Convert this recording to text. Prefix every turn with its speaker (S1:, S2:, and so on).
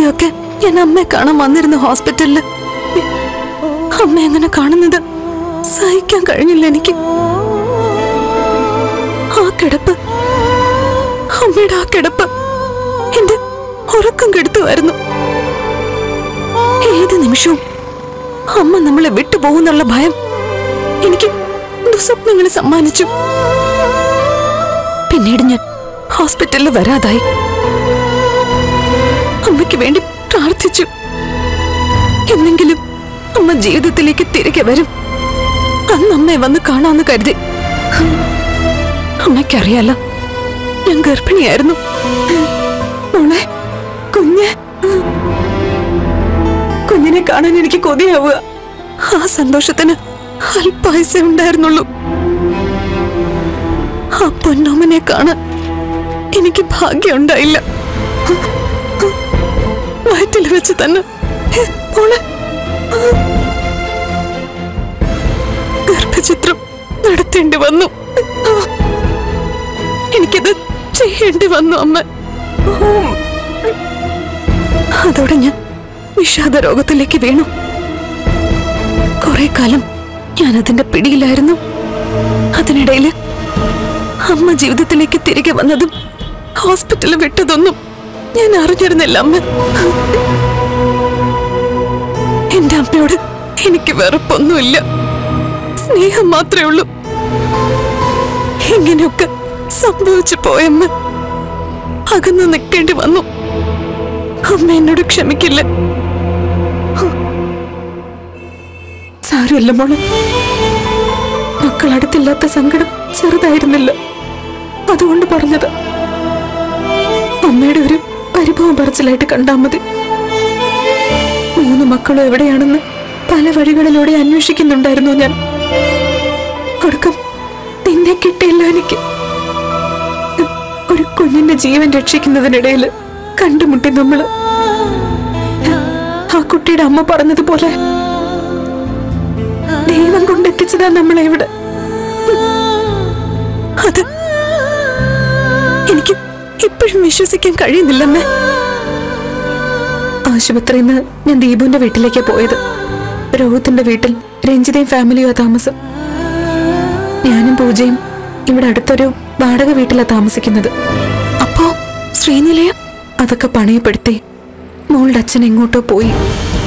S1: ആദ്യമൊക്കെ ഞാൻ അമ്മയെ കാണാൻ വന്നിരുന്നു ഹോസ്പിറ്റലില് അമ്മ എങ്ങനെ കാണുന്നത് സഹിക്കാൻ കഴിഞ്ഞില്ല എനിക്ക് ആ കിടപ്പ് അമ്മയുടെ ആ കിടപ്പ് എന്റെ ഉറക്കം കെടുത്തുമായിരുന്നു ഏത് നിമിഷവും അമ്മ നമ്മളെ വിട്ടുപോകുന്നുള്ള ഭയം എനിക്ക് ദുസ്വപ്നങ്ങൾ സമ്മാനിച്ചു പിന്നീട് ഞാൻ ഹോസ്പിറ്റലിൽ വരാതായി അമ്മയ്ക്ക് വേണ്ടി പ്രാർത്ഥിച്ചു എന്നെങ്കിലും അമ്മ ജീവിതത്തിലേക്ക് തിരികെ വരും അന്ന് അമ്മയെ വന്ന് കാണാന്ന് കരുതി അമ്മയ്ക്കറിയാലോ ഞാൻ ഗർഭിണിയായിരുന്നു മോളെ കുഞ്ഞ് കുഞ്ഞിനെ കാണാൻ എനിക്ക് കൊതിയാവുക ആ സന്തോഷത്തിന് അല്പായുസേ ഉണ്ടായിരുന്നുള്ളൂ ആ പൊന്നോമനെ കാണാൻ എനിക്ക് ഭാഗ്യമുണ്ടായില്ല വയറ്റിൽ വെച്ച് തന്നെ മോളെ ഗർഭചിത്രം നടത്തേണ്ടി വന്നു എനിക്കത് ചെയ്യേണ്ടി വന്നു അമ്മ അതോടെ ഞാൻ വിഷാദ രോഗത്തിലേക്ക് വീണു കുറെ കാലം ഞാൻ അതിന്റെ പിടിയിലായിരുന്നു അതിനിടയില് അമ്മ ജീവിതത്തിലേക്ക് തിരികെ വന്നതും ഹോസ്പിറ്റലിൽ വിട്ടതൊന്നും ഞാൻ അറിഞ്ഞിരുന്നില്ല അമ്മ എന്റെ അമ്മയോട് എനിക്ക് വെറുപ്പൊന്നുമില്ല സ്നേഹം മാത്രമേ ഉള്ളൂ ഇങ്ങനെയൊക്കെ സംഭവിച്ചു പോയമ്മ അകന്നു നിൽക്കേണ്ടി വന്നു അമ്മ എന്നോട് ക്ഷമിക്കില്ല സാരമില്ല മോളെ മക്കൾ അടുത്തില്ലാത്ത സങ്കടം ചെറുതായിരുന്നില്ല അതുകൊണ്ട് പറഞ്ഞത് അമ്മയുടെ ഒരു പരിഭവം പറച്ചിലായിട്ട് കണ്ടാൽ മതി മൂന്ന് മക്കളും എവിടെയാണെന്ന് പല വഴികളിലൂടെ അന്വേഷിക്കുന്നുണ്ടായിരുന്നു ഞാൻ ഒടുക്കം നിന്നെ കിട്ടിയില്ല എനിക്ക് ഒരു കുഞ്ഞിന്റെ ജീവൻ രക്ഷിക്കുന്നതിനിടയിൽ കണ്ടുമുട്ടി നമ്മള് ആ കുട്ടിയുടെ അമ്മ പറഞ്ഞതുപോലെ ദൈവം കൊണ്ടെത്തിച്ചതാ നമ്മളെ ഇവിടെ അത് എനിക്ക് ഇപ്പോഴും വിശ്വസിക്കാൻ കഴിയുന്നില്ലമ്മേ ആശുപത്രിയിൽ നിന്ന് ഞാൻ ദീപുവിന്റെ വീട്ടിലേക്കാ പോയത് രോഹിത്തിന്റെ വീട്ടിൽ രഞ്ജിതയും ഫാമിലിയോ താമസം ഞാനും പൂജയും ഇവിടെ അടുത്തൊരു വാടക വീട്ടിലാ താമസിക്കുന്നത് അപ്പോ ശ്രീനിലയ അതൊക്കെ പണയപ്പെടുത്തി മോളുടെ അച്ഛൻ എങ്ങോട്ടോ പോയി